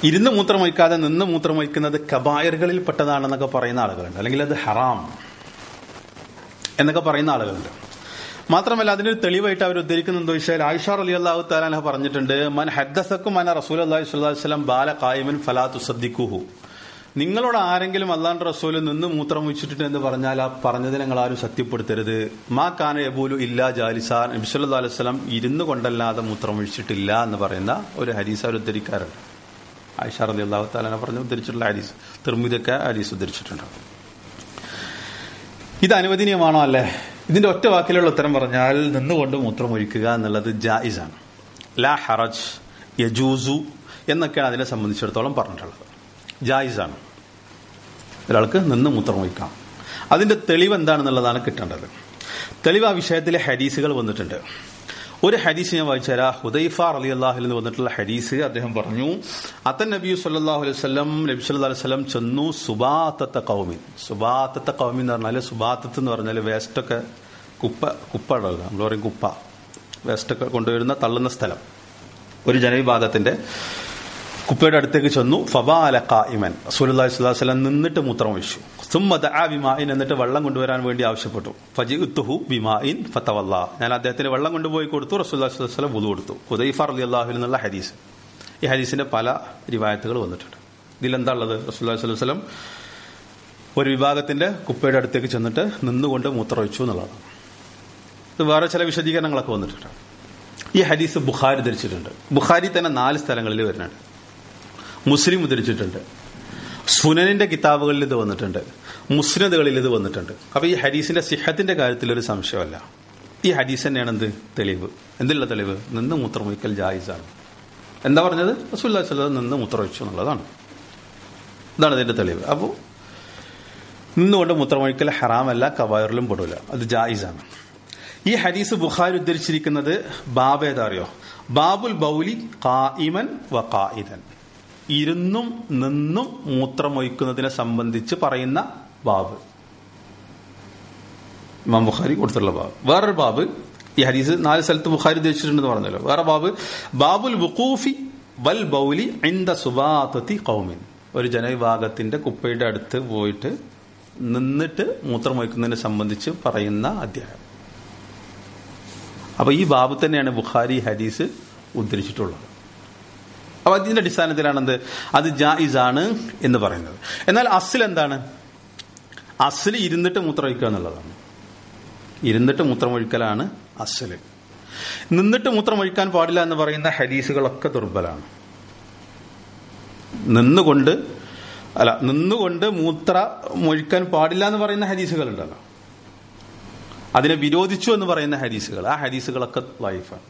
ഇരുന്ന് മൂത്രമൊഴിക്കാതെ നിന്ന് മൂത്രമൊഴിക്കുന്നത് കബായറുകളിൽ പെട്ടതാണെന്നൊക്കെ പറയുന്ന ആളുകളുണ്ട് അല്ലെങ്കിൽ അത് ഹറാം എന്നൊക്കെ പറയുന്ന ആളുകളുണ്ട് മാത്രമല്ല അതിനൊരു തെളിവായിട്ട് അവർ ഉദ്ധരിക്കുന്നത് എന്താ വെച്ചാൽ ആയിഷാർ അലി അള്ളാഹു താലാന പറഞ്ഞിട്ടുണ്ട് മൻ ഹദ്ദസക്കും മന റസൂൽ അള്ളാഹി സ്വല്ലാഹു വസ്ലം ബാല കായിമൻ ഫലാത്തു സദ്ദിക്കുഹു നിങ്ങളോട് ആരെങ്കിലും അള്ളാഹ് റസൂൽ നിന്ന് മൂത്രം ഒഴിച്ചിട്ടുണ്ട് എന്ന് പറഞ്ഞാൽ ആ പറഞ്ഞത് നിങ്ങൾ ആരും സത്യപ്പെടുത്തരുത് മാ കാന എബൂലു ഇല്ലാ ജാലിസാൻ നബിസ്വല്ലാ അലൈഹി സ്വലം ഇരുന്ന് കൊണ്ടല്ലാതെ മൂത്രം ഒഴിച്ചിട്ടില്ല എന്ന് പറയുന്ന ഒരു ഹരീസ് അവർ ഉദ്ധരിക്കാറുണ്ട് ആയിഷാർ അലി അള്ളാഹു താലാന പറഞ്ഞ് ഉദ്ധരിച്ചിട്ടുള്ള ഹരീസ് തിർമിതൊക്കെ ഹരീസ് ഉദ്ധരിച്ചിട്ടുണ്ട് ഇത് അനുവദനീയമാണോ അല്ലേ ഇതിന്റെ ഒറ്റ വാക്കിലുള്ള ഉത്തരം പറഞ്ഞാൽ നിന്നുകൊണ്ട് മൂത്രമൊഴിക്കുക എന്നുള്ളത് ജായിസാണ് ലാ ഹറജ് യജൂസു എന്നൊക്കെയാണ് അതിനെ സംബന്ധിച്ചിടത്തോളം പറഞ്ഞിട്ടുള്ളത് ജായിസാണ് ഒരാൾക്ക് നിന്ന് മൂത്രമൊഴിക്കാം അതിന്റെ തെളിവ് എന്താണെന്നുള്ളതാണ് കിട്ടേണ്ടത് തെളിവ് ആ വിഷയത്തിലെ ഹദീസുകൾ വന്നിട്ടുണ്ട് ഒരു ഹദീസ് ഞാൻ വായിച്ചുതരാ ഹുദൈഫ അലി അള്ളാഹിൽ നിന്ന് വന്നിട്ടുള്ള ഹദീസ് അദ്ദേഹം പറഞ്ഞു അത്തൻ നബി സല്ലാഹു അലൈഹി വസ്ലം നബി സല്ലാ അലൈഹി സ്വലം ചെന്നു സുബാത്തത്തെ കൗമിൻ സുബാത്തത്തെ കൗമിൻ എന്ന് പറഞ്ഞാൽ സുബാത്തത്ത് എന്ന് പറഞ്ഞാൽ വേസ്റ്റൊക്കെ കുപ്പ കുപ്പ ഉണ്ടല്ലോ നമ്മൾ പറയും കുപ്പ വേസ്റ്റൊക്കെ കൊണ്ടുവരുന്ന തള്ളുന്ന സ്ഥലം ഒരു ജനവിഭാഗത്തിന്റെ കുപ്പയുടെ അടുത്തേക്ക് ചെന്നു ഫബാല കായിമൻ സുലല്ലാഹി സ്വലാഹു വസ്ലം നിന്നിട്ട് മൂത്രം ഒഴിച്ചു സുമ്മദ ആ ബിമായിൻ എന്നിട്ട് വെള്ളം കൊണ്ടുവരാൻ വേണ്ടി ആവശ്യപ്പെട്ടു ഫജിത്തുഹു ബിമായിൻ ഫത്തവല്ല ഞാൻ അദ്ദേഹത്തിന് വെള്ളം കൊണ്ടുപോയി കൊടുത്തു റസൂല്ലാ വസ്ലം വുതു കൊടുത്തു ഹുദൈഫർ അലി അള്ളാഹുൽ എന്നുള്ള ഹദീസ് ഈ ഹദീസിന്റെ പല റിവായത്തുകൾ വന്നിട്ടുണ്ട് ഇതിലെന്താ ഉള്ളത് റസൂല്ലാ വസ്ലം ഒരു വിഭാഗത്തിന്റെ കുപ്പയുടെ അടുത്തേക്ക് ചെന്നിട്ട് നിന്നുകൊണ്ട് മൂത്രമൊഴിച്ചു എന്നുള്ളതാണ് ഇത് വേറെ ചില വിശദീകരണങ്ങളൊക്കെ വന്നിട്ടുണ്ട് ഈ ഹദീസ് ബുഖാരി ധരിച്ചിട്ടുണ്ട് ബുഖാരി തന്നെ നാല് സ്ഥലങ്ങളിൽ വരുന്നുണ്ട് മുസ്ലിം ഉദ്ധരിച്ചിട്ടുണ്ട് സുനനിന്റെ കിതാബുകളിൽ ഇത് വന്നിട്ടുണ്ട് മുസ്ലിദുകളിൽ ഇത് വന്നിട്ടുണ്ട് അപ്പൊ ഈ ഹദീസിന്റെ സിഹത്തിന്റെ കാര്യത്തിൽ ഒരു സംശയമല്ല ഈ ഹദീസ് തന്നെയാണ് എന്ത് തെളിവ് എന്തിലുള്ള തെളിവ് നിന്ന് മൂത്രമൊഴിക്കൽ ജായിസാണ് എന്താ പറഞ്ഞത് റസൂല്ലാ സ്വലം നിന്ന് മൂത്രമൊഴിച്ചു എന്നുള്ളതാണ് ഇതാണ് ഇതിന്റെ തെളിവ് അപ്പോൾ നിന്നുകൊണ്ട് മൂത്രമൊഴിക്കൽ ഹറാമല്ല കവായറിലും പെടൂല അത് ജായിസാണ് ഈ ഹദീസ് ബുഖാരി ഉദ്ധരിച്ചിരിക്കുന്നത് ബാബ് ഏതാറിയോ ബാബുൽ ബൗലി കായിമൻ വ കായിദൻ ഇരുന്നും നിന്നും മൂത്രമൊഴിക്കുന്നതിനെ സംബന്ധിച്ച് പറയുന്ന ബാബ് ഇമാം ബുഖാരി കൊടുത്തിട്ടുള്ള ബാബ് വേറൊരു ബാബ് ഈ ഹദീസ് നാല് സ്ഥലത്ത് ബുഖാരി ഉദ്ദേശിച്ചിട്ടുണ്ടെന്ന് പറഞ്ഞല്ലോ വേറെ ബാബ് ബാബുൽ വുഖൂഫി വൽ ബൗലി ഇന്ദ സുബാത്തത്തി കൗമിൻ ഒരു ജനവിഭാഗത്തിന്റെ കുപ്പയുടെ അടുത്ത് പോയിട്ട് നിന്നിട്ട് മൂത്രമൊഴിക്കുന്നതിനെ സംബന്ധിച്ച് പറയുന്ന അധ്യായം അപ്പൊ ഈ ബാബു തന്നെയാണ് ബുഖാരി ഹദീസ് ഉദ്ധരിച്ചിട്ടുള്ളത് അപ്പൊ അതിന്റെ അടിസ്ഥാനത്തിലാണെന്ത് അത് ജായിസ് ആണ് എന്ന് പറയുന്നത് എന്നാൽ അസിൽ എന്താണ് അസിൽ ഇരുന്നിട്ട് മൂത്രമൊഴിക്കുക എന്നുള്ളതാണ് ഇരുന്നിട്ട് മൂത്രമൊഴിക്കലാണ് അസല് നിന്നിട്ട് മൂത്രമൊഴിക്കാൻ പാടില്ല എന്ന് പറയുന്ന ഹദീസുകളൊക്കെ ദുർബലാണ് നിന്നുകൊണ്ട് അല്ല നിന്നുകൊണ്ട് മൂത്ര മൊഴിക്കാൻ പാടില്ല എന്ന് പറയുന്ന ഹദീസുകളുണ്ടല്ലോ അതിനെ വിരോധിച്ചു എന്ന് പറയുന്ന ഹദീസുകൾ ആ ഹദീസുകളൊക്കെ ലൈഫാണ്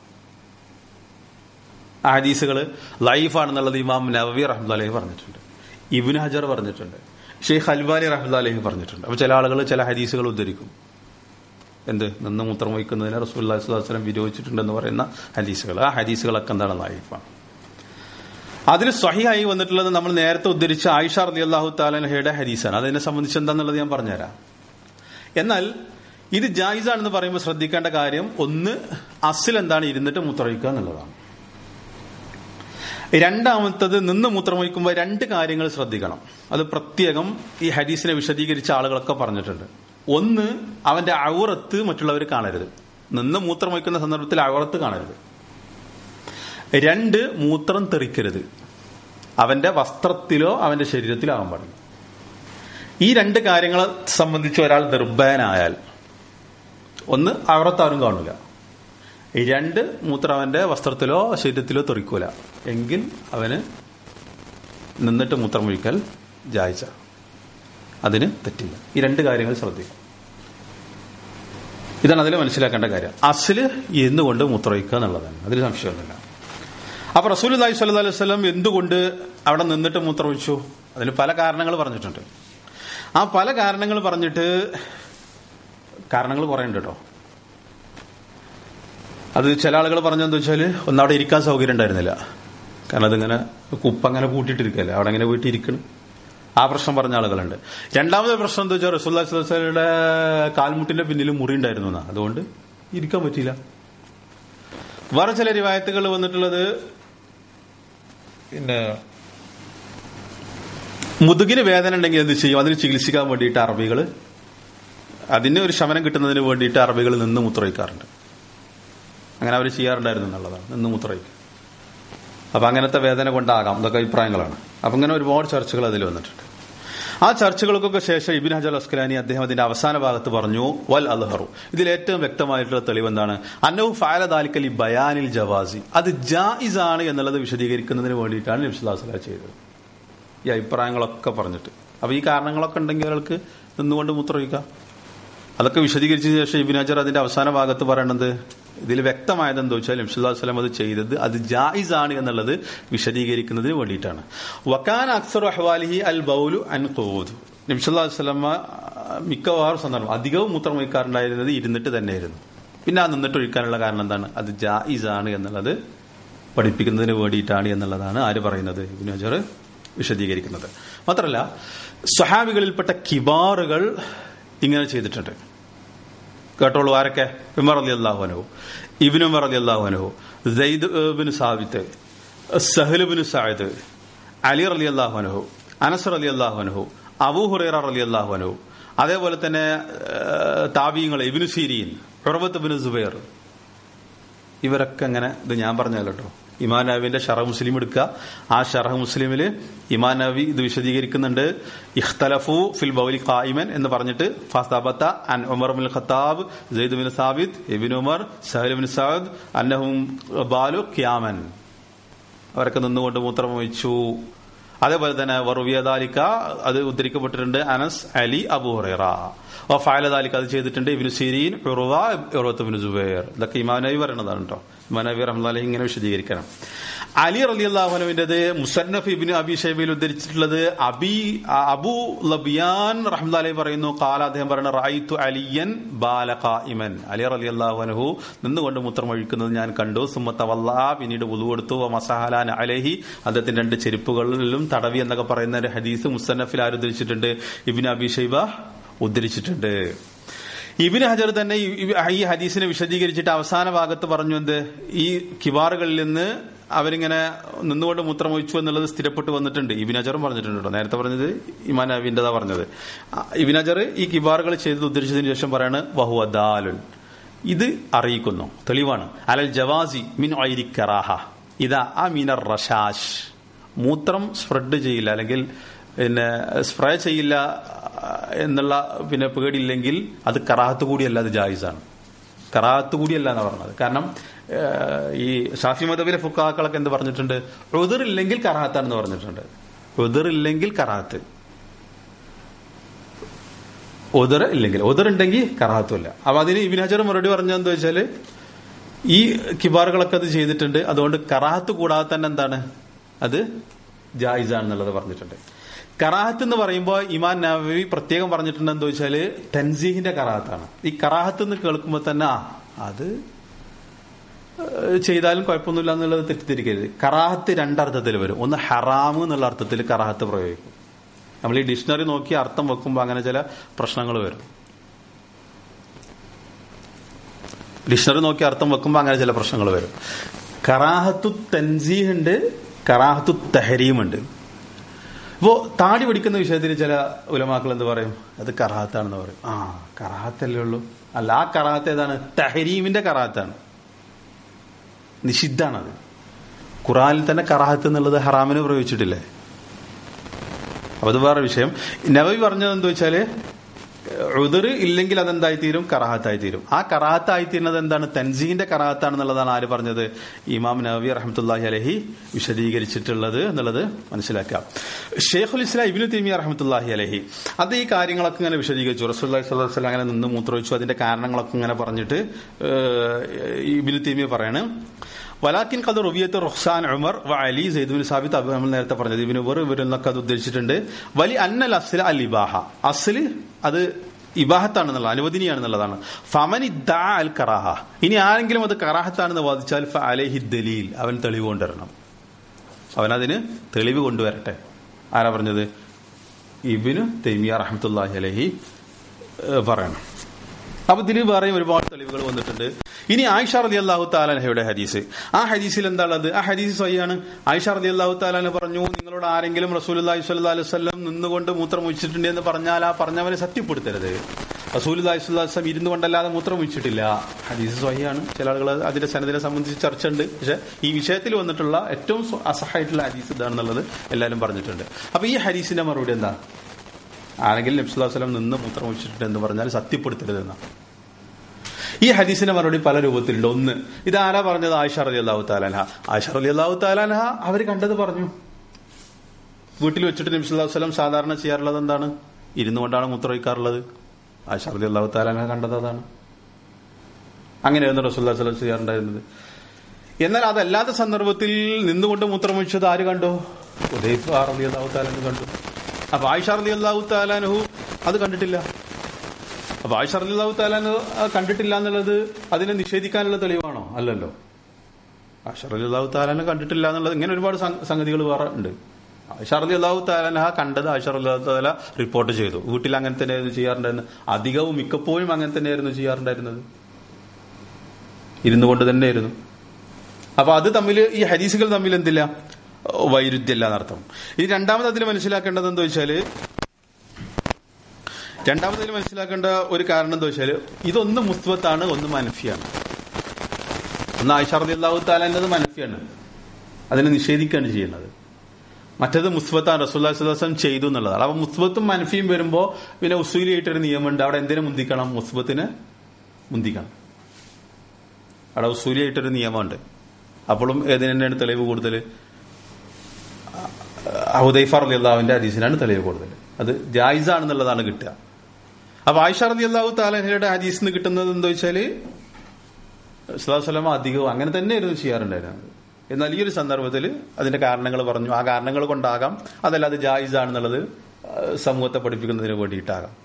ആ ഹദീസുകൾ ലൈഫാണെന്നുള്ളത് ഇമാം നവവി റഹ്മദ് പറഞ്ഞിട്ടുണ്ട് ഇബിൻ ഹജർ പറഞ്ഞിട്ടുണ്ട് ഷെയ്ഖ് അൽവാലി റഹ്മദ് അലഹി പറഞ്ഞിട്ടുണ്ട് അപ്പൊ ചില ആളുകൾ ചില ഹദീസുകൾ ഉദ്ധരിക്കും എന്ത് നിന്ന് മൂത്രം വഹിക്കുന്നതിനെ റസൂല്ലാ വസ്ലം വിരോധിച്ചിട്ടുണ്ടെന്ന് പറയുന്ന ഹദീസുകൾ ആ ഹദീസുകളൊക്കെ എന്താണ് ലൈഫാണ് അതിൽ സ്വഹിയായി വന്നിട്ടുള്ളത് നമ്മൾ നേരത്തെ ഉദ്ധരിച്ച ആയിഷ റലി അള്ളാഹു താലഹയുടെ ഹദീസാണ് അതിനെ സംബന്ധിച്ച് എന്താന്നുള്ളത് ഞാൻ പറഞ്ഞുതരാം എന്നാൽ ഇത് ജായിസാണെന്ന് പറയുമ്പോൾ ശ്രദ്ധിക്കേണ്ട കാര്യം ഒന്ന് അസിൽ എന്താണ് ഇരുന്നിട്ട് മൂത്രമൊഴിക്കുക എന്നുള്ളതാണ് രണ്ടാമത്തത് നിന്ന് മൂത്രമൊഴിക്കുമ്പോൾ രണ്ട് കാര്യങ്ങൾ ശ്രദ്ധിക്കണം അത് പ്രത്യേകം ഈ ഹദീസിനെ വിശദീകരിച്ച ആളുകളൊക്കെ പറഞ്ഞിട്ടുണ്ട് ഒന്ന് അവന്റെ ഔറത്ത് മറ്റുള്ളവർ കാണരുത് നിന്ന് മൂത്രമൊഴിക്കുന്ന സന്ദർഭത്തിൽ ഔറത്ത് കാണരുത് രണ്ട് മൂത്രം തെറിക്കരുത് അവന്റെ വസ്ത്രത്തിലോ അവന്റെ ശരീരത്തിലോ ആവാൻ പാടില്ല ഈ രണ്ട് കാര്യങ്ങളെ സംബന്ധിച്ച് ഒരാൾ നിർഭയനായാൽ ഒന്ന് ഔറത്താരും കാണില്ല രണ്ട് മൂത്രം അവന്റെ വസ്ത്രത്തിലോ ശരീരത്തിലോ തെറിക്കൂല എങ്കിൽ അവന് നിന്നിട്ട് മൂത്രം ഒഴിക്കൽ ജായിച്ച അതിന് തെറ്റില്ല ഈ രണ്ട് കാര്യങ്ങൾ ശ്രദ്ധിക്കും ഇതാണ് അതിൽ മനസ്സിലാക്കേണ്ട കാര്യം അസില് എന്നുകൊണ്ട് മൂത്രമൊഴിക്കുക എന്നുള്ളതാണ് അതിൽ സംശയമൊന്നുമില്ല അപ്പൊ റസൂൽ അലൈഹി സ്വല്ലി അലൈഹി വസ്ലം എന്തുകൊണ്ട് അവിടെ നിന്നിട്ട് മൂത്രമൊഴിച്ചു അതിന് പല കാരണങ്ങൾ പറഞ്ഞിട്ടുണ്ട് ആ പല കാരണങ്ങൾ പറഞ്ഞിട്ട് കാരണങ്ങൾ കുറേ ഉണ്ട് കേട്ടോ അത് ചില ആളുകൾ പറഞ്ഞെന്ന് വെച്ചാൽ ഒന്ന് അവിടെ ഇരിക്കാൻ സൗകര്യം ഉണ്ടായിരുന്നില്ല കാരണം അതിങ്ങനെ കുപ്പ അങ്ങനെ കൂട്ടിയിട്ടിരിക്കല്ലേ അവിടെ അങ്ങനെ പോയിട്ട് ഇരിക്കണം ആ പ്രശ്നം പറഞ്ഞ ആളുകളുണ്ട് രണ്ടാമത്തെ പ്രശ്നം എന്താ വെച്ചാൽ റസൂല്ലാ സ്വലയുടെ കാൽമുട്ടിന്റെ പിന്നിൽ മുറി ഉണ്ടായിരുന്നു എന്നാ അതുകൊണ്ട് ഇരിക്കാൻ പറ്റിയില്ല വേറെ ചില റിവായത്തുകൾ വന്നിട്ടുള്ളത് പിന്നെ മുതുകിന് വേദന ഉണ്ടെങ്കിൽ എന്ത് ചെയ്യും അതിന് ചികിത്സിക്കാൻ വേണ്ടിയിട്ട് അറബികൾ അതിന് ഒരു ശമനം കിട്ടുന്നതിന് വേണ്ടിയിട്ട് അറബികൾ നിന്ന് മൂത്രയിക്കാറുണ്ട് അങ്ങനെ അവർ ചെയ്യാറുണ്ടായിരുന്നു എന്നുള്ളതാണ് നിന്ന് മൂത്രയിക്കുക അപ്പൊ അങ്ങനത്തെ വേദന കൊണ്ടാകാം ഇതൊക്കെ അഭിപ്രായങ്ങളാണ് അപ്പൊ ഇങ്ങനെ ഒരുപാട് ചർച്ചകൾ അതിൽ വന്നിട്ടുണ്ട് ആ ചർച്ചകൾക്കൊക്കെ ശേഷം ഇബിൻ ഹജൽ അസ്കലാനി അദ്ദേഹം അതിന്റെ അവസാന ഭാഗത്ത് പറഞ്ഞു വൽ അൽഹറു ഇതിൽ ഏറ്റവും വ്യക്തമായിട്ടുള്ള തെളിവ് എന്താണ് അന്നഹു ഫാല ദാലിക്കലി ബയാനിൽ ജവാസി അത് ജായിസ് ആണ് എന്നുള്ളത് വിശദീകരിക്കുന്നതിന് വേണ്ടിയിട്ടാണ് നബ്സുല്ലാസ്ല ചെയ്തത് ഈ അഭിപ്രായങ്ങളൊക്കെ പറഞ്ഞിട്ട് അപ്പൊ ഈ കാരണങ്ങളൊക്കെ ഉണ്ടെങ്കിൽ ഒരാൾക്ക് നിന്നുകൊണ്ട് മൂത്രമൊഴിക്കാം അതൊക്കെ വിശദീകരിച്ച ശേഷം ഇബിൻ ഹജർ അതിന്റെ അവസാന ഭാഗത്ത് പറയണത് ഇതിൽ വ്യക്തമായത് എന്താ വെച്ചാൽ നബ്സുല്ലാ വസ്ലം അത് ചെയ്തത് അത് ജായിസ് ആണ് എന്നുള്ളത് വിശദീകരിക്കുന്നതിന് വേണ്ടിയിട്ടാണ് വക്കാൻ അക്സർ അഹ്വാലിഹി അൽ ബൗലു അൻ ഖൂദ് നബ്സുല്ലാ വസ്ലമ മിക്കവാറും സന്ദർഭം അധികവും മൂത്രം ഒഴിക്കാറുണ്ടായിരുന്നത് ഇരുന്നിട്ട് തന്നെയായിരുന്നു പിന്നെ ആ നിന്നിട്ട് ഒഴിക്കാനുള്ള കാരണം എന്താണ് അത് ജായിസ് ആണ് എന്നുള്ളത് പഠിപ്പിക്കുന്നതിന് വേണ്ടിയിട്ടാണ് എന്നുള്ളതാണ് ആര് പറയുന്നത് ഇബിൻ ഹജർ വിശദീകരിക്കുന്നത് മാത്രമല്ല സ്വഹാബികളിൽപ്പെട്ട കിബാറുകൾ ഇങ്ങനെ ചെയ്തിട്ടുണ്ട് കേട്ടോളൂ ആരൊക്കെ ഉമർ അലി അള്ളാഹുനഹു ഇബിൻ ഉമർ അലി അള്ളാഹുനഹു Zaid bin Thabit Sahl bin Zaid Ali Ali അള്ളാഹുനഹു അനസർ അലി അള്ളാഹുനഹു അബൂ ഹുറൈറ അലി അള്ളാഹുനഹു അതേപോലെ തന്നെ താബീങ്ങൾ Ibn Sirin Urwah bin Zubair ഇവരൊക്കെ അങ്ങനെ ഇത് ഞാൻ പറഞ്ഞല്ലോ കേട്ടോ ഇമാൻ നബിന്റെ ഷറഹ് മുസ്ലിം എടുക്കുക ആ ഷറഹ് മുസ്ലിമില് ഇമാൻ നബി ഇത് വിശദീകരിക്കുന്നുണ്ട് ഇഖ്തലഫു ഫിൽ ബൗലി ഖായിമൻ എന്ന് പറഞ്ഞിട്ട് ഫാസ്താബത്ത അൻ Umar bin Khattab Zaid bin Thabit Ibn Umar Sahl bin Saad അന്നഹും ബാലു ക്യാമൻ അവരൊക്കെ നിന്നുകൊണ്ട് മൂത്രം വഹിച്ചു അതേപോലെ തന്നെ വറുവിയദാലിക്ക അത് ഉദ്ധരിക്കപ്പെട്ടിട്ടുണ്ട് അനസ് അലി അബു ഹുറൈറ ഓ ഫാലദാലിക്ക അത് ചെയ്തിട്ടുണ്ട് Ibn Sirin Urwah Urwah bin Zubair ഇതൊക്കെ ഇമാനവി പറയണതാണ് കേട്ടോ ഇമാനവി റഹ്മാലി ഇങ്ങനെ വിശദീകരിക്കണം അലി റലി അള്ളാഹുനുവിന്റേത് മുസന്നഫ് ഇബിന് അബി ഷൈബയിൽ ഉദ്ധരിച്ചിട്ടുള്ളത് അബി അബു ലബിയാൻ റഹ്മദ് പറയുന്നു കാല അദ്ദേഹം പറയുന്ന റായിത്തു അലിയൻ ബാലഖായിമൻ അലി റലി അള്ളാഹുനഹു നിന്നുകൊണ്ട് മൂത്രം ഒഴിക്കുന്നത് ഞാൻ കണ്ടു സുമ്മത്ത വല്ല പിന്നീട് ഉളു കൊടുത്തു മസഹാലാൻ അലഹി അദ്ദേഹത്തിന്റെ രണ്ട് ചെരുപ്പുകളിലും തടവി എന്നൊക്കെ പറയുന്ന ഒരു ഹദീസ് മുസന്നഫിൽ ആര് ഉദ്ധരിച്ചിട്ടുണ്ട് ഇബിൻ അബി ഷൈബ ഉദ്ധരിച്ചിട്ടുണ്ട് ഇബിന് ഹജർ തന്നെ ഈ ഹദീസിനെ വിശദീകരിച്ചിട്ട് അവസാന ഭാഗത്ത് പറഞ്ഞു എന്ത് ഈ കിബാറുകളിൽ നിന്ന് അവരിങ്ങനെ നിന്നുകൊണ്ട് മൂത്രമൊഴിച്ചു എന്നുള്ളത് സ്ഥിരപ്പെട്ട് വന്നിട്ടുണ്ട് ഇബിൻ അജറും പറഞ്ഞിട്ടുണ്ട് കേട്ടോ നേരത്തെ പറഞ്ഞത് ഇമാൻ നബീന്റെതാ പറഞ്ഞത് ഇബിൻ അജർ ഈ കിബാറുകൾ ചെയ്ത് ഉദ്ധരിച്ചതിന് ശേഷം പറയാണ് വഹുവദാലുൻ ഇത് അറിയിക്കുന്നു തെളിവാണ് അലൽ ജവാസി മിൻ ഐരി കറാഹ ഇതാ ആ മീനർ റഷാഷ് മൂത്രം സ്പ്രെഡ് ചെയ്യില്ല അല്ലെങ്കിൽ പിന്നെ സ്പ്രേ ചെയ്യില്ല എന്നുള്ള പിന്നെ പേടിയില്ലെങ്കിൽ അത് കറാഹത്ത് കൂടിയല്ല അത് ജായിസാണ് കറാഹത്ത് കൂടിയല്ല എന്നാണ് പറഞ്ഞത് കാരണം ഈ ഷാഫി മതബിലെ ഫുക്കാക്കളൊക്കെ എന്ത് പറഞ്ഞിട്ടുണ്ട് ഉതിറില്ലെങ്കിൽ കറാഹത്താണെന്ന് പറഞ്ഞിട്ടുണ്ട് ഉതിറില്ലെങ്കിൽ കറാഹത്ത് ഒതിർ ഇല്ലെങ്കിൽ ഒതിർ ഉണ്ടെങ്കിൽ കറാഹത്തുമില്ല അപ്പൊ അതിന് ഇബിൻ ഹജർ മറുപടി പറഞ്ഞതെന്ന് വെച്ചാല് ഈ കിബാറുകളൊക്കെ അത് ചെയ്തിട്ടുണ്ട് അതുകൊണ്ട് കറാഹത്ത് കൂടാതെ തന്നെ എന്താണ് അത് ജായിസാണെന്നുള്ളത് പറഞ്ഞിട്ടുണ്ട് കറാഹത്ത് എന്ന് പറയുമ്പോൾ ഇമാൻ നബി പ്രത്യേകം പറഞ്ഞിട്ടുണ്ട് എന്താ വെച്ചാല് തൻസീഹിന്റെ കറാഹത്താണ് ഈ കറാഹത്ത് എന്ന് കേൾക്കുമ്പോൾ തന്നെ ആ അത് ചെയ്താലും കുഴപ്പമൊന്നുമില്ല എന്നുള്ളത് തെറ്റിദ്ധരിക്കരുത് കറാഹത്ത് രണ്ടർത്ഥത്തിൽ വരും ഒന്ന് ഹറാമ് എന്നുള്ള അർത്ഥത്തിൽ കറാഹത്ത് പ്രയോഗിക്കും നമ്മൾ ഈ ഡിക്ഷണറി നോക്കി അർത്ഥം വെക്കുമ്പോൾ അങ്ങനെ ചില പ്രശ്നങ്ങൾ വരും ഡിക്ഷണറി നോക്കി അർത്ഥം വെക്കുമ്പോൾ അങ്ങനെ ചില പ്രശ്നങ്ങൾ വരും കറാഹത്തു തൻസീഹ് ഉണ്ട് കറാഹത്തു തഹരീം ഉണ്ട് ഇപ്പോ താടി പിടിക്കുന്ന വിഷയത്തിൽ ചില ഉലമാക്കൾ എന്ത് പറയും അത് കറാഹത്താണെന്ന് പറയും ആ കറാഹത്തല്ലേ ഉള്ളൂ അല്ല ആ കറാഹത്ത് ഏതാണ് തഹരീമിന്റെ കറാഹത്താണ് നിഷിദ്ധാണത് ഖുറാനിൽ തന്നെ കറാഹത്ത് എന്നുള്ളത് ഹറാമിന് പ്രയോഗിച്ചിട്ടില്ലേ അപ്പൊ അത് വേറെ വിഷയം നബി പറഞ്ഞത് എന്താ വെച്ചാല് ഉദർ ഇല്ലെങ്കിൽ അതെന്തായി തീരും കറാഹത്തായി തീരും ആ കറാഹത്തായി തീരുന്നത് എന്താണ് തൻസീന്റെ കറാഹത്താണെന്നുള്ളതാണ് ആര് പറഞ്ഞത് ഇമാം നബി റഹമത്തുല്ലാഹി അലഹി വിശദീകരിച്ചിട്ടുള്ളത് എന്നുള്ളത് മനസ്സിലാക്കാം ഷെയ്ഖുൽ ഇസ്ലാം ഇബിനു തീമിയ റഹമത്തുല്ലാഹി അലഹി അത് ഈ കാര്യങ്ങളൊക്കെ ഇങ്ങനെ വിശദീകരിച്ചു റസൂല്ലി സ്വലം അങ്ങനെ നിന്ന് മൂത്രമൊഴിച്ചു അതിന്റെ കാരണങ്ങളൊക്കെ ഇങ്ങനെ പറഞ്ഞിട്ട് ഇബിനു തീമിയ പറയാണ് വലാക്കിൻ കത് റുബിയത്ത് റുഹ്സാൻ ഉമർ വ അലി സെയ്ദുബിൻ സാബിത്ത് അബു നമ്മൾ നേരത്തെ പറഞ്ഞത് ഇബിന് ഉമർ ഇവരിൽ നിന്നൊക്കെ അത് ഉദ്ദേശിച്ചിട്ടുണ്ട് വലി അന്നൽ അസ്ല അൽ ഇബാഹ അസ്ല് അത് ഇബാഹത്താണെന്നുള്ള അനുവദനീയാണെന്നുള്ളതാണ് ഫമൻ ഇദ്ദാ അൽ കറാഹ ഇനി ആരെങ്കിലും അത് കറാഹത്താണെന്ന് വാദിച്ചാൽ ഫ അലഹി ദലീൽ അവൻ തെളിവ് കൊണ്ടുവരണം അവൻ അതിന് തെളിവ് കൊണ്ടുവരട്ടെ ആരാ പറഞ്ഞത് ഇബിന് തെയ്മിയ റഹമത്തുല്ലാഹി അലഹി പറയണം അപ്പൊ ഇതിൽ വേറെയും ഒരുപാട് തെളിവുകൾ വന്നിട്ടുണ്ട് ഇനി ആയിഷ റലി അള്ളാഹു താലാനഹയുടെ ഹദീസ് ആ ഹദീസിൽ എന്താണുള്ളത് ആ ഹദീസ് സ്വയാണ് ആയിഷ റലി അള്ളാഹു താലാന പറഞ്ഞു നിങ്ങളോട് ആരെങ്കിലും റസൂൽ അള്ളാഹി സ്വല്ലാ അലൈഹി വല്ലം നിന്നുകൊണ്ട് മൂത്രം ഒഴിച്ചിട്ടുണ്ട് എന്ന് പറഞ്ഞാൽ ആ പറഞ്ഞവനെ സത്യപ്പെടുത്തരുത് റസൂൽ അള്ളാഹി സ്വല്ലാ വല്ലം ഇരുന്നു കൊണ്ടല്ലാതെ മൂത്രം ഒഴിച്ചിട്ടില്ല ഹദീസ് സ്വയാണ് ചില ആളുകൾ അതിന്റെ സന്നദ്ധനെ സംബന്ധിച്ച് ചർച്ച ഉണ്ട് പക്ഷെ ഈ വിഷയത്തിൽ വന്നിട്ടുള്ള ഏറ്റവും സ്വ- അസഹായിട്ടുള്ള ഹദീസ് ഇതാണെന്നുള്ളത് എല്ലാവരും പറഞ്ഞിട്ടുണ്ട് അപ്പൊ ഈ ഹദീസിന്റെ മറുപടി എന്താ ആരെങ്കിലും നബ്സുല്ലാ വസ്ലം നിന്ന് മൂത്രം ഒഴിച്ചിട്ടുണ്ട് എന്ന് പറഞ്ഞാൽ സത്യപ്പെടുത്തരുത് എന്നാണ് ഈ ഹദീസിന്റെ മറുപടി പല രൂപത്തിലുണ്ട് ഒന്ന് ഇത് ആരാ പറഞ്ഞത് ആയിഷ റലി അള്ളാഹു താലാൻഹ ആയിഷ റലി അള്ളാഹു താലാൻഹ അവർ കണ്ടത് പറഞ്ഞു വീട്ടിൽ വെച്ചിട്ട് നബ്സുല്ലാ വസ്ലം സാധാരണ ചെയ്യാറുള്ളത് എന്താണ് ഇരുന്നു കൊണ്ടാണ് മൂത്രമൊഴിക്കാറുള്ളത് ആയിഷ റലി അള്ളാഹു താലാൻഹ കണ്ടത് അതാണ് അങ്ങനെയായിരുന്നു റസൂല്ലാ വസ്ലം ചെയ്യാറുണ്ടായിരുന്നത് എന്നാൽ അതല്ലാത്ത സന്ദർഭത്തിൽ നിന്നുകൊണ്ട് മൂത്രമൊഴിച്ചത് ആര് കണ്ടു ഉദയ്ഫ് റലി അള്ളാഹു താലാൻഹു കണ്ടു അപ്പൊ ആയിഷ റലി അള്ളാഹു താലാൻഹു അത് കണ്ടിട്ടില്ല അപ്പൊ ആയിഷ റളിയല്ലാഹു താലാൻ കണ്ടിട്ടില്ല എന്നുള്ളത് അതിനെ നിഷേധിക്കാനുള്ള തെളിവാണോ അല്ലല്ലോ ആയിഷ റളിയല്ലാഹു താലാൻ കണ്ടിട്ടില്ല എന്നുള്ളത് ഇങ്ങനെ ഒരുപാട് സംഗതികൾ വേറെ ഉണ്ട് ആയിഷ റളിയല്ലാഹു താലാൻഹ കണ്ടത് ആയിഷ റളിയല്ലാഹു താല റിപ്പോർട്ട് ചെയ്തു വീട്ടിൽ അങ്ങനെ തന്നെയായിരുന്നു ചെയ്യാറുണ്ടായിരുന്നത് അധികവും മിക്കപ്പോഴും അങ്ങനെ തന്നെയായിരുന്നു ചെയ്യാറുണ്ടായിരുന്നത് ഇരുന്നു കൊണ്ട് തന്നെയായിരുന്നു അപ്പൊ അത് തമ്മിൽ ഈ ഹദീസുകൾ തമ്മിൽ എന്തില്ല വൈരുദ്ധ്യമില്ല എന്നർത്ഥം ഇനി രണ്ടാമത് അതിൽ മനസ്സിലാക്കേണ്ടത് എന്താ വെച്ചാല് രണ്ടാമതിൽ മനസ്സിലാക്കേണ്ട ഒരു കാരണം എന്താ വെച്ചാൽ ഇതൊന്ന് മുസ്തത്താണ് ഒന്ന് മനഫിയാണ് ഒന്ന് ആയിഷാർദി അള്ളാഹു താലാൻ്റെത് മനഫിയാണ് അതിനെ നിഷേധിക്കുകയാണ് ചെയ്യുന്നത് മറ്റത് മുസ്ബത്താണ് റസൂല്ലാ സുല്ലാസം ചെയ്തു എന്നുള്ളതാണ് അപ്പൊ മുസ്ബത്തും മനഫിയും വരുമ്പോ പിന്നെ ഉസൂലിയായിട്ടൊരു നിയമമുണ്ട് അവിടെ എന്തിനെ മുന്തിക്കണം മുസ്ബത്തിന് മുന്തിക്കണം അവിടെ ഉസൂലിയായിട്ടൊരു നിയമമുണ്ട് അപ്പോഴും ഏതിന് തന്നെയാണ് തെളിവ് കൂടുതൽ ഹുദൈഫ റലി അള്ളാഹുവിന്റെ ഹദീസിനാണ് തെളിവ് കൂടുതൽ അത് ജായിസാണെന്നുള്ളതാണ് കിട്ടുക അപ്പൊ ആയിഷ റലി അള്ളാഹു താലഹയുടെ ഹദീസിൽ നിന്ന് കിട്ടുന്നത് എന്താ വെച്ചാല് സ്വലാസ്ലമ അധികവും അങ്ങനെ തന്നെയായിരുന്നു ചെയ്യാറുണ്ടായിരുന്നത് എന്നാൽ ഈ ഒരു സന്ദർഭത്തിൽ അതിന്റെ കാരണങ്ങൾ പറഞ്ഞു ആ കാരണങ്ങൾ കൊണ്ടാകാം അതല്ല അത് ജായിസാണെന്നുള്ളത് സമൂഹത്തെ പഠിപ്പിക്കുന്നതിന് വേണ്ടിയിട്ടാകാം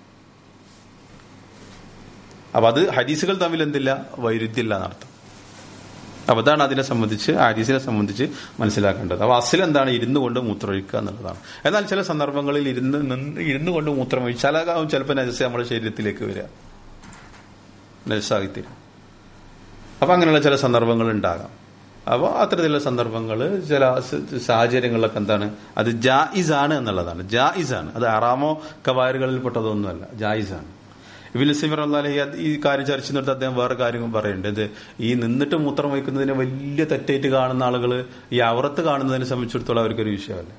അപ്പൊ അത് ഹദീസുകൾ തമ്മിൽ എന്തില്ല വൈരുദ്ധ്യമില്ല എന്നർത്ഥം അപ്പൊ അതാണ് അതിനെ സംബന്ധിച്ച് ഹദീസിനെ സംബന്ധിച്ച് മനസ്സിലാക്കേണ്ടത് അപ്പൊ അസിൽ എന്താണ് ഇരുന്നു കൊണ്ട് മൂത്രമൊഴിക്കുക എന്നുള്ളതാണ് എന്നാൽ ചില സന്ദർഭങ്ങളിൽ ഇരുന്ന് നിന്ന് ഇരുന്നു കൊണ്ട് മൂത്രമൊഴിച്ചാൽ ചിലപ്പോൾ നജസ് നമ്മുടെ ശരീരത്തിലേക്ക് വരിക നജസായി തീരും അപ്പൊ അങ്ങനെയുള്ള ചില സന്ദർഭങ്ങൾ ഉണ്ടാകാം അപ്പോൾ അത്തരത്തിലുള്ള സന്ദർഭങ്ങൾ ചില സാഹചര്യങ്ങളിലൊക്കെ എന്താണ് അത് ജായിസാണ് എന്നുള്ളതാണ് ജായിസാണ് അത് അറാമോ കവാരുകളിൽ പെട്ടതൊന്നുമല്ല ജായിസാണ് ഇബിൻ സിമർ അള്ളാഹി ഈ കാര്യം ചർച്ച ചെയ്യുന്നിടത്ത് അദ്ദേഹം വേറെ കാര്യം പറയുന്നുണ്ട് ഇത് ഈ നിന്നിട്ട് മൂത്രം വയ്ക്കുന്നതിനെ വലിയ തെറ്റായിട്ട് കാണുന്ന ആളുകൾ ഈ അവറത്ത് കാണുന്നതിനെ സംബന്ധിച്ചിടത്തോളം അവർക്കൊരു വിഷയമല്ല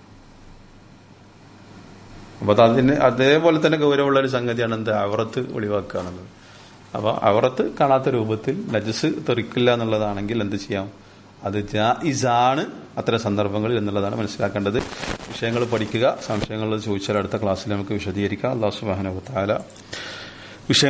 അപ്പൊ അതിന് അതേപോലെ തന്നെ ഗൗരവമുള്ള ഒരു സംഗതിയാണ് എന്ത് അവറത്ത് ഒളിവാക്കുക എന്നുള്ളത് അപ്പൊ അവറത്ത് കാണാത്ത രൂപത്തിൽ നജസ് തെറിക്കില്ല എന്നുള്ളതാണെങ്കിൽ എന്ത് ചെയ്യാം അത് ജായിസാണ് അത്തരം സന്ദർഭങ്ങളിൽ എന്നുള്ളതാണ് മനസ്സിലാക്കേണ്ടത് വിഷയങ്ങൾ പഠിക്കുക സംശയങ്ങൾ ചോദിച്ചാൽ അടുത്ത ക്ലാസ്സിൽ നമുക്ക് വിശദീകരിക്കാം അള്ളാഹു സുബാന വിഷയങ്ങൾ